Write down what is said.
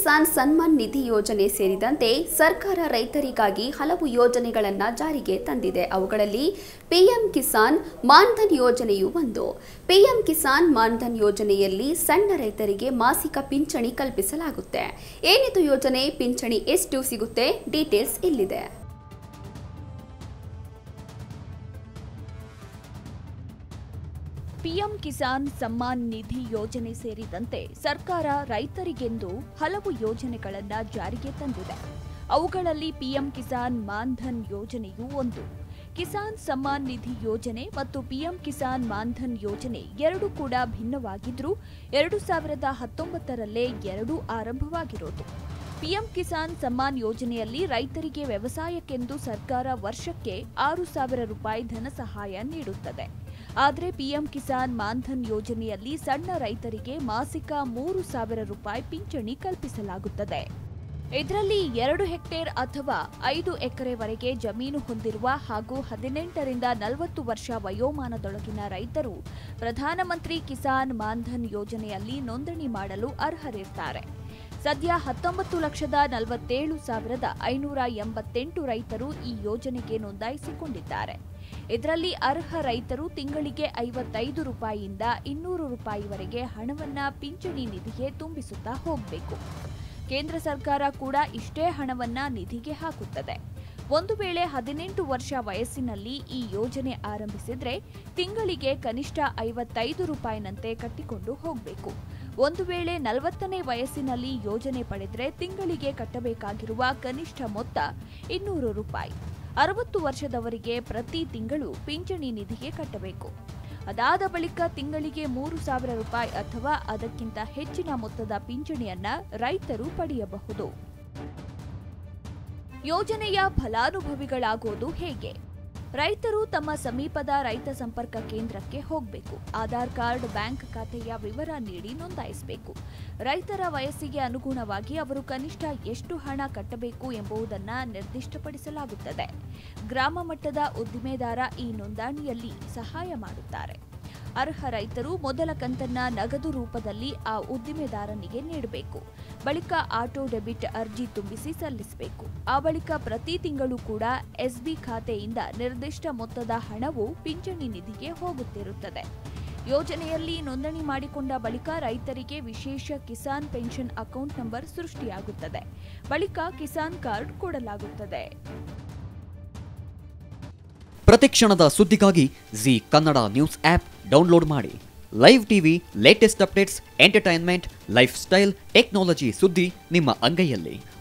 ಕಿಸಾನ್ ಸನ್ಮಾನ್ ನಿಧಿ ಯೋಜನೆ ಸೇರಿದಂತೆ ಸರ್ಕಾರ ರೈತರಿಗಾಗಿ ಹಲವು ಯೋಜನೆಗಳನ್ನು ಜಾರಿಗೆ ತಂದಿದೆ ಅವುಗಳಲ್ಲಿ ಪಿಎಂ ಕಿಸಾನ್ ಮಾನ್ಧನ್ ಯೋಜನೆಯು ಒಂದು ಪಿಎಂ ಕಿಸಾನ್ ಮಾನ್ಧನ್ ಯೋಜನೆಯಲ್ಲಿ ಸಣ್ಣ ರೈತರಿಗೆ ಮಾಸಿಕ ಪಿಂಚಣಿ ಕಲ್ಪಿಸಲಾಗುತ್ತೆ ಏನಿದು ಯೋಜನೆ ಪಿಂಚಣಿ ಎಷ್ಟು ಸಿಗುತ್ತೆ ಡೀಟೇಲ್ಸ್ ಇಲ್ಲಿದೆ ಪಿಎಂ ಕಿಸಾನ್ ಸಮ್ಮಾನ್ ನಿಧಿ ಯೋಜನೆ ಸೇರಿದಂತೆ ಸರ್ಕಾರ ರೈತರಿಗೆಂದು ಹಲವು ಯೋಜನೆಗಳನ್ನ ಜಾರಿಗೆ ತಂದಿದೆ ಅವುಗಳಲ್ಲಿ ಪಿಎಂ ಕಿಸಾನ್ ಮಾನ್ಧನ್ ಯೋಜನೆಯೂ ಒಂದು ಕಿಸಾನ್ ಸಮ್ಮಾನ್ ನಿಧಿ ಯೋಜನೆ ಮತ್ತು ಪಿಎಂ ಕಿಸಾನ್ ಮಾನ್ಧನ್ ಯೋಜನೆ ಎರಡೂ ಕೂಡ ಭಿನ್ನವಾಗಿದ್ರೂ ಎರಡು ಸಾವಿರದ ಹತ್ತೊಂಬತ್ತರಲ್ಲೇ ಎರಡೂ ಆರಂಭವಾಗಿರೋದು ಪಿಎಂ ಕಿಸಾನ್ ಸಮ್ಮಾನ್ ಯೋಜನೆಯಲ್ಲಿ ರೈತರಿಗೆ ವ್ಯವಸಾಯಕ್ಕೆಂದು ಸರ್ಕಾರ ವರ್ಷಕ್ಕೆ ಆರು ಸಾವಿರ ರೂಪಾಯಿ ಧನ ಸಹಾಯ ನೀಡುತ್ತದೆ ಆದರೆ ಪಿಎಂ ಕಿಸಾನ್ ಮಾನ್ಧನ್ ಯೋಜನೆಯಲ್ಲಿ ಸಣ್ಣ ರೈತರಿಗೆ ಮಾಸಿಕ ಮೂರು ಸಾವಿರ ರೂಪಾಯಿ ಪಿಂಚಣಿ ಕಲ್ಪಿಸಲಾಗುತ್ತದೆ ಇದರಲ್ಲಿ ಎರಡು ಹೆಕ್ಟೇರ್ ಅಥವಾ ಐದು ಎಕರೆವರೆಗೆ ಜಮೀನು ಹೊಂದಿರುವ ಹಾಗೂ ಹದಿನೆಂಟರಿಂದ ನಲವತ್ತು ವರ್ಷ ವಯೋಮಾನದೊಳಗಿನ ರೈತರು ಪ್ರಧಾನಮಂತ್ರಿ ಕಿಸಾನ್ ಮಾನ್ಧನ್ ಯೋಜನೆಯಲ್ಲಿ ನೋಂದಣಿ ಮಾಡಲು ಅರ್ಹರಿರ್ತಾರೆ ಸದ್ಯ ಹತ್ತೊಂಬತ್ತು ಲಕ್ಷದ ನಲವತ್ತೇಳು ಸಾವಿರದ ಐನೂರ ಎಂಬತ್ತೆಂಟು ರೈತರು ಈ ಯೋಜನೆಗೆ ನೋಂದಾಯಿಸಿಕೊಂಡಿದ್ದಾರೆ ಇದರಲ್ಲಿ ಅರ್ಹ ರೈತರು ತಿಂಗಳಿಗೆ ಐವತ್ತೈದು ರೂಪಾಯಿಯಿಂದ ಇನ್ನೂರು ರೂಪಾಯಿವರೆಗೆ ಹಣವನ್ನ ಪಿಂಚಣಿ ನಿಧಿಗೆ ತುಂಬಿಸುತ್ತಾ ಹೋಗಬೇಕು ಕೇಂದ್ರ ಸರ್ಕಾರ ಕೂಡ ಇಷ್ಟೇ ಹಣವನ್ನ ನಿಧಿಗೆ ಹಾಕುತ್ತದೆ ಒಂದು ವೇಳೆ ಹದಿನೆಂಟು ವರ್ಷ ವಯಸ್ಸಿನಲ್ಲಿ ಈ ಯೋಜನೆ ಆರಂಭಿಸಿದ್ರೆ ತಿಂಗಳಿಗೆ ಕನಿಷ್ಠ ಐವತ್ತೈದು ರೂಪಾಯಿನಂತೆ ಕಟ್ಟಿಕೊಂಡು ಹೋಗಬೇಕು ಒಂದು ವೇಳೆ ನಲವತ್ತನೇ ವಯಸ್ಸಿನಲ್ಲಿ ಯೋಜನೆ ಪಡೆದ್ರೆ ತಿಂಗಳಿಗೆ ಕಟ್ಟಬೇಕಾಗಿರುವ ಕನಿಷ್ಠ ಮೊತ್ತ ಇನ್ನೂರು ರೂಪಾಯಿ ಅರವತ್ತು ವರ್ಷದವರಿಗೆ ಪ್ರತಿ ತಿಂಗಳು ಪಿಂಚಣಿ ನಿಧಿಗೆ ಕಟ್ಟಬೇಕು ಅದಾದ ಬಳಿಕ ತಿಂಗಳಿಗೆ ಮೂರು ಸಾವಿರ ರೂಪಾಯಿ ಅಥವಾ ಅದಕ್ಕಿಂತ ಹೆಚ್ಚಿನ ಮೊತ್ತದ ಪಿಂಚಣಿಯನ್ನ ರೈತರು ಪಡೆಯಬಹುದು ಯೋಜನೆಯ ಫಲಾನುಭವಿಗಳಾಗೋದು ಹೇಗೆ ರೈತರು ತಮ್ಮ ಸಮೀಪದ ರೈತ ಸಂಪರ್ಕ ಕೇಂದ್ರಕ್ಕೆ ಹೋಗಬೇಕು ಆಧಾರ್ ಕಾರ್ಡ್ ಬ್ಯಾಂಕ್ ಖಾತೆಯ ವಿವರ ನೀಡಿ ನೋಂದಾಯಿಸಬೇಕು ರೈತರ ವಯಸ್ಸಿಗೆ ಅನುಗುಣವಾಗಿ ಅವರು ಕನಿಷ್ಠ ಎಷ್ಟು ಹಣ ಕಟ್ಟಬೇಕು ಎಂಬುದನ್ನ ನಿರ್ದಿಷ್ಟಪಡಿಸಲಾಗುತ್ತದೆ ಗ್ರಾಮ ಮಟ್ಟದ ಉದ್ದಿಮೆದಾರ ಈ ನೋಂದಣಿಯಲ್ಲಿ ಸಹಾಯ ಮಾಡುತ್ತಾರೆ ಅರ್ಹ ರೈತರು ಮೊದಲ ಕಂತನ್ನ ನಗದು ರೂಪದಲ್ಲಿ ಆ ಉದ್ದಿಮೆದಾರನಿಗೆ ನೀಡಬೇಕು ಬಳಿಕ ಆಟೋ ಡೆಬಿಟ್ ಅರ್ಜಿ ತುಂಬಿಸಿ ಸಲ್ಲಿಸಬೇಕು ಆ ಬಳಿಕ ಪ್ರತಿ ತಿಂಗಳು ಕೂಡ ಎಸ್ಬಿ ಖಾತೆಯಿಂದ ನಿರ್ದಿಷ್ಟ ಮೊತ್ತದ ಹಣವು ಪಿಂಚಣಿ ನಿಧಿಗೆ ಹೋಗುತ್ತಿರುತ್ತದೆ ಯೋಜನೆಯಲ್ಲಿ ನೋಂದಣಿ ಮಾಡಿಕೊಂಡ ಬಳಿಕ ರೈತರಿಗೆ ವಿಶೇಷ ಕಿಸಾನ್ ಪೆನ್ಷನ್ ಅಕೌಂಟ್ ನಂಬರ್ ಸೃಷ್ಟಿಯಾಗುತ್ತದೆ ಬಳಿಕ ಕಿಸಾನ್ ಕಾರ್ಡ್ ಕೊಡಲಾಗುತ್ತದೆ ಪ್ರತಿಕ್ಷಣದ ಸುದ್ದಿಗಾಗಿ Zee Kannada news app download ಮಾಡಿ live TV latest updates entertainment lifestyle technology ಸುದ್ದಿ ನಿಮ್ಮ ಅಂಗೈಯಲ್ಲಿ